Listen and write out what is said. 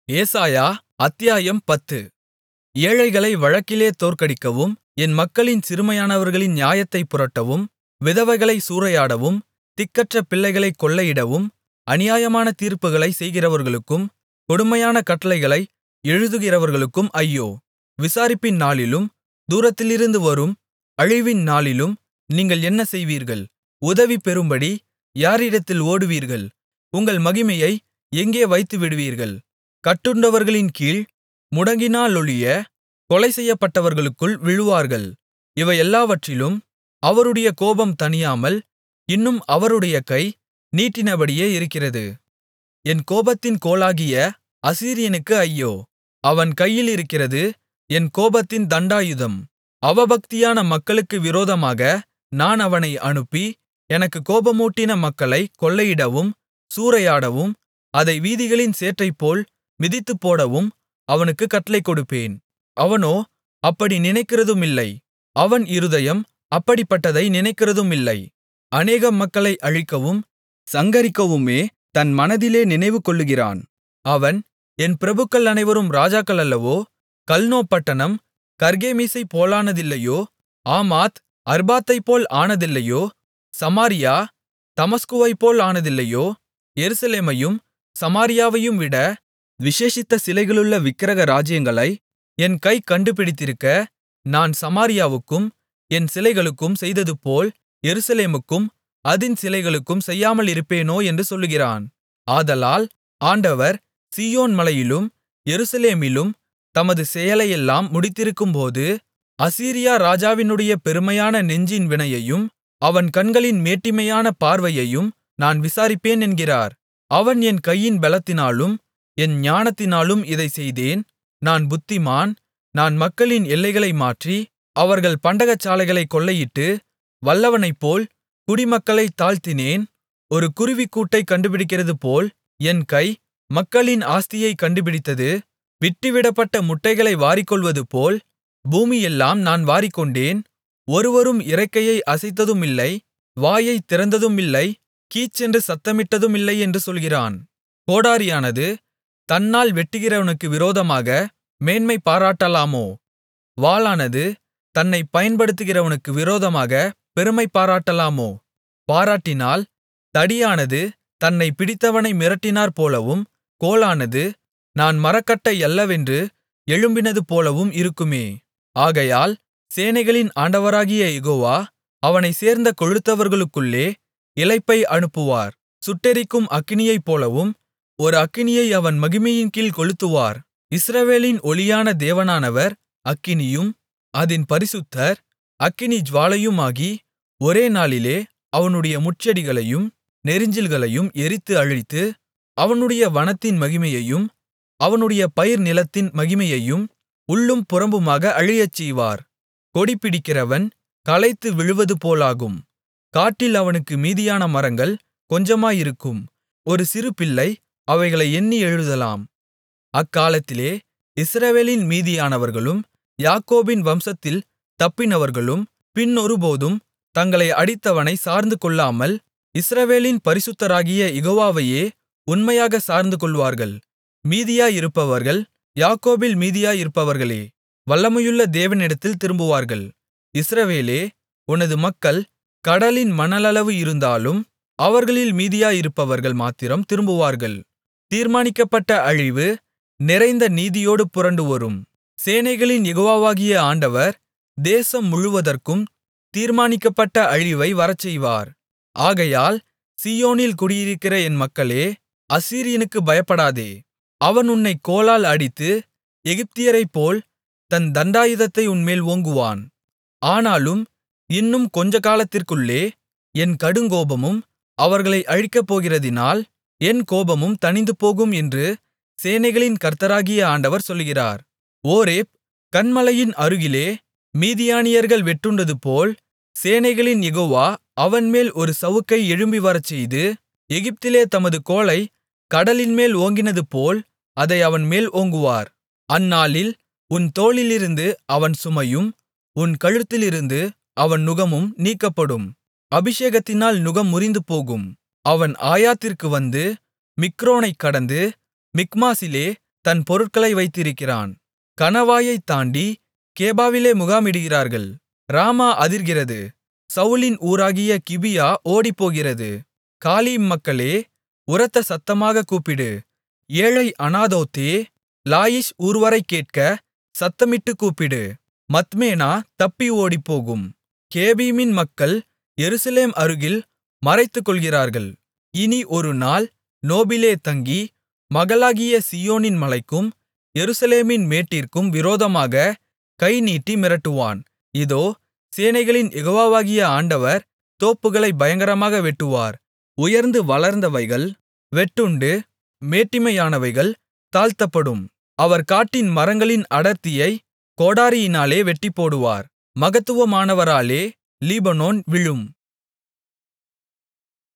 ஏசாயா அத்தியாயம் பத்து ஏழைகளை வழக்கிலே தோற்கடிக்கவும் என் மக்களின் சிறுமையானவர்களின் நியாயத்தைப் புரட்டவும் விதவைகளைச் சூறையாடவும் திக்கற்ற பிள்ளைகளைக் கொள்ளையிடவும் அநியாயமான தீர்ப்புகளைச் செய்கிறவர்களுக்கும் கொடுமையான கட்டளைகளை எழுதுகிறவர்களுக்கும் ஐயோ விசாரிப்பின் நாளிலும் தூரத்திலிருந்து வரும் அழிவின் நாளிலும் நீங்கள் என்ன செய்வீர்கள் உதவி பெறும்படி யாரிடத்தில் ஓடுவீர்கள் உங்கள் மகிமையை எங்கே வைத்துவிடுவீர்கள் கட்டுண்டவர்களின் கீழ் முடங்கினாலொழிய கொலை செய்யப்பட்டவர்களுக்குள் விழுவார்கள் இவையெல்லாவற்றிலும் அவருடைய கோபம் தணியாமல் இன்னும் அவருடைய கை நீட்டினபடியே இருக்கிறது என் கோபத்தின் கோலாகிய அசீரியனுக்கு ஐயோ அவன் கையிலிருக்கிறது என் கோபத்தின் தண்டாயுதம் அவபக்தியான மக்களுக்கு விரோதமாக நான் அவனை அனுப்பி எனக்குக் கோபமூட்டின மக்களைக் கொள்ளையிடவும் சூறையாடவும் அதை வீதிகளின் சேற்றைப்போல் மிதித்துப்போடவும் அவனுக்குக் கட்டளை கொடுப்பேன் அவனோ அப்படி நினைக்கிறதுமில்லை அவன் இருதயம் அப்படிப்பட்டதை நினைக்கிறதுமில்லை அநேகம் மக்களை அழிக்கவும் சங்கரிக்கவுமே தன் மனதிலே நினைவுகொள்ளுகிறான் அவன் என் பிரபுக்கள் அனைவரும் ராஜாக்கள் அல்லவோ கல்னோ பட்டணம் கர்கேமிசைப் போலானதில்லையோ ஆமாத் அர்பாத்தைப்போல் ஆனதில்லையோ சமாரியா தமஸ்குவைப்போல் ஆனதில்லையோ எருசலேமையும் சமாரியாவையும் விட விசேஷித்த சிலைகளுள்ள விக்கிரக ராஜ்யங்களை என் கை கண்டுபிடித்திருக்க நான் சமாரியாவுக்கும் என் சிலைகளுக்கும் செய்ததுபோல் எருசலேமுக்கும் அதின் சிலைகளுக்கும் செய்யாமலிருப்பேனோ என்று சொல்லுகிறான் ஆதலால் ஆண்டவர் சீயோன் மலையிலும் எருசலேமிலும் தமது செயலையெல்லாம் முடித்திருக்கும்போது அசீரியா ராஜாவினுடைய பெருமையான நெஞ்சின் வினையையும் அவன் கண்களின் மேட்டிமையான பார்வையையும் நான் விசாரிப்பேன் என்கிறார் அவன் என் கையின் பெலத்தினாலும் என் ஞானத்தினாலும் இதைச் செய்தேன் நான் புத்திமான் நான் மக்களின் எல்லைகளை மாற்றி அவர்கள் பண்டகசாலைகளைக் கொள்ளையிட்டு வல்லவனைப்போல் குடிமக்களைத் தாழ்த்தினேன் ஒரு குருவிக்கூட்டைக் கண்டுபிடிக்கிறதுபோல் என் கை மக்களின் ஆஸ்தியைக் கண்டுபிடித்தது விட்டுவிடப்பட்ட முட்டைகளை வாரிக்கொள்வதுபோல் பூமியெல்லாம் நான் வாரிக்கொண்டேன் ஒருவரும் இறக்கையை அசைத்ததுமில்லை வாயைத் திறந்ததுமில்லை கீச்சென்று சத்தமிட்டதுமில்லை என்று சொல்கிறான் கோடாரியானது தன்னால் வெட்டுகிறவனுக்கு விரோதமாக மேன்மை பாராட்டலாமோ வாளானது தன்னைப் பயன்படுத்துகிறவனுக்கு விரோதமாக பெருமை பாராட்டலாமோ பாராட்டினால் தடியானது தன்னை பிடித்தவனை மிரட்டினாற்போலவும் கோலானது நான் மரக்கட்டை அல்லவென்று எழும்பினது போலவும் இருக்குமே ஆகையால் சேனைகளின் ஆண்டவராகிய யெகோவா அவனைச் சேர்ந்த கொழுத்தவர்களுக்குள்ளே இளைப்பை அனுப்புவார் சுட்டெரிக்கும் அக்கினியைப் போலவும் ஒரு அக்கினியை அவன் மகிமையின் கீழ் கொளுத்துவார் இஸ்ரவேலின் ஒளியான தேவனானவர் அக்கினியும் அதின் பரிசுத்தர் அக்கினி ஜுவாலையுமாகி ஒரே நாளிலே அவனுடைய முட்செடிகளையும் நெரிஞ்சில்களையும் எரித்து அழித்து அவனுடைய வனத்தின் மகிமையையும் அவனுடைய பயிர் நிலத்தின் மகிமையையும் உள்ளும் புறம்புமாக அழியச்செய்வார் கொடிபிடிக்கிறவன் களைத்து விழுவதுபோலாகும் காட்டில் அவனுக்கு மீதியான மரங்கள் கொஞ்சமாயிருக்கும் ஒரு சிறு பிள்ளை அவைகளை எண்ணி எழுதலாம் அக்காலத்திலே இஸ்ரவேலின் மீதியானவர்களும் யாக்கோபின் வம்சத்தில் தப்பினவர்களும் பின்னொருபோதும் தங்களை அடித்தவனை சார்ந்து கொள்ளாமல் இஸ்ரவேலின் பரிசுத்தராகிய யெகோவாவையே உண்மையாக சார்ந்து கொள்வார்கள் மீதியாயிருப்பவர்கள் யாக்கோபில் மீதியாயிருப்பவர்களே வல்லமையுள்ள தேவனிடத்தில் திரும்புவார்கள் இஸ்ரவேலே உனது மக்கள் கடலின் மணலளவு இருந்தாலும் அவர்களில் மீதியாயிருப்பவர்கள் மாத்திரம் திரும்புவார்கள் தீர்மானிக்கப்பட்ட அழிவு நிறைந்த நீதியோடு புரண்டுவரும் சேனைகளின் யெகோவாவாகிய ஆண்டவர் தேசம் முழுவதற்கும் தீர்மானிக்கப்பட்ட அழிவை வரச்செய்வார் ஆகையால் சீயோனில் குடியிருக்கிற என் மக்களே அசீரியனுக்கு பயப்படாதே அவன் உன்னைக் கோலால் அடித்து எகிப்தியரைப்போல் தன் தண்டாயுதத்தை உன்மேல் ஓங்குவான் ஆனாலும் இன்னும் கொஞ்ச காலத்திற்குள்ளே என் கடுங்கோபமும் அவர்களை அழிக்கப்போகிறதினால் என் கோபமும் தணிந்துபோகும் என்று சேனைகளின் கர்த்தராகிய ஆண்டவர் சொல்கிறார் ஓரேப் கன்மலையின் அருகிலே மீதியானியர்கள் வெட்டுண்டதுபோல் சேனைகளின் யெகோவா அவன்மேல் ஒரு சவுக்கை எழும்பி வரச்செய்து எகிப்திலே தமது கோலை கடலின்மேல் ஓங்கினதுபோல் அதை அவன்மேல் ஓங்குவார் அந்நாளில் உன் தோளிலிருந்து அவன் சுமையும் உன் கழுத்திலிருந்து அவன் நுகமும் நீக்கப்படும் அபிஷேகத்தினால் நுகம் முறிந்துபோகும் அவன் ஆயாத்திற்கு வந்து மிக்ரோனைக் கடந்து மிக்மாசிலே தன் பொருட்களை வைத்திருக்கிறான் கணவாயைத் தாண்டி கேபாவிலே முகாமிடுகிறார்கள் ராமா அதிர்கிறது சவுலின் ஊராகிய கிபியா ஓடிப்போகிறது காலீம் மக்களே உரத்த சத்தமாகக் கூப்பிடு ஏழை அனாதோத்தே லாயிஷ் ஊர்வரை கேட்க சத்தமிட்டுக் கூப்பிடு மத்மேனா தப்பி ஓடிப்போகும் கேபீமின் மக்கள் எருசலேம் அருகில் மறைத்துக்கொள்கிறார்கள் இனி ஒரு நாள் நோபிலே தங்கி மகளாகிய சீயோனின் மலைக்கும் எருசலேமின் மேட்டிற்கும் விரோதமாக கை நீட்டி மிரட்டுவான் இதோ சேனைகளின் யெகோவாகிய ஆண்டவர் தோப்புகளைப் பயங்கரமாக வெட்டுவார் உயர்ந்து வளர்ந்தவைகள் வெட்டுண்டு மேட்டிமையானவைகள் தாழ்த்தப்படும் அவர் காட்டின் மரங்களின் அடர்த்தியைக் கோடரியினாலே வெட்டிப்போடுவார் மகத்துவமானவராலே லீபனோன் விழும்